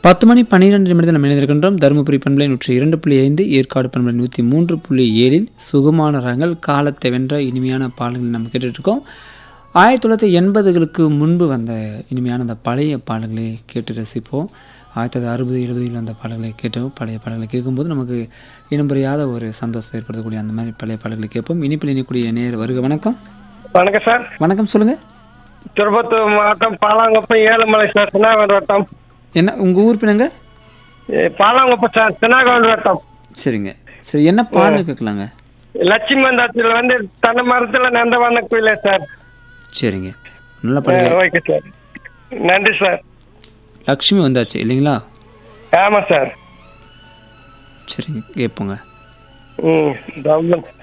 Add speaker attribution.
Speaker 1: பத்து மணி பன்னிரெண்டு நிமிடத்தில் நம்ம இணைந்திருக்கின்றோம் தருமபுரி பண்பலை நூற்றி இரண்டு புள்ளி ஐந்து ஏற்காடு பண்பலை நூற்றி மூன்று புள்ளி ஏழில் சுகமான ரகங்கள் காலத்தை வென்ற இனிமையான பாடல்கள் நம்ம கேட்டுட்ருக்கோம் ஆயிரத்தி தொள்ளாயிரத்தி எண்பதுகளுக்கு முன்பு வந்த இனிமையான அந்த பழைய பாடல்களை கேட்டு ரசிப்போம் ஆயிரத்தி தொள்ளாயிரத்தி அறுபது எழுபதில் வந்த பாடல்களை கேட்டோம் பழைய பாடல்களை கேட்கும்போது நமக்கு இனம் புரியாத ஒரு சந்தோஷத்தை ஏற்படுத்தக்கூடிய அந்த மாதிரி பழைய பாடல்களை கேட்போம் இனிப்பில் இணைக்கூடிய நேர் வருக வணக்கம்
Speaker 2: வணக்கம் சார்
Speaker 1: வணக்கம் சொல்லுங்கள்
Speaker 2: திருப்பத்தூர் மாவட்டம் பாலாங்குப்பம் ஏழுமலை சார் சின்னாகோடு வட்டம்
Speaker 1: என்ன உங்கள் ஊர் பின்னங்க
Speaker 2: ஏ, பாலாங்குப்பம் சார் சின்னாகோடு வட்டம்
Speaker 1: சரிங்க சரி என்ன பாடல் கேட்கலாங்க
Speaker 2: லட்சுமி மந்தாத்தில் வந்து தென்னை மரத்தில் நந்தவன கோயிலே சார்
Speaker 1: சரிங்க நல்ல
Speaker 2: ஆ,
Speaker 1: பாடல்
Speaker 2: ஓகே சார் நன்றி சார்
Speaker 1: லக்ஷ்மி வந்தாச்சு இல்லைங்களா
Speaker 2: ஆமாம் சார்
Speaker 1: சரிங்க கேட்போங்க
Speaker 2: ம் ரொம்ப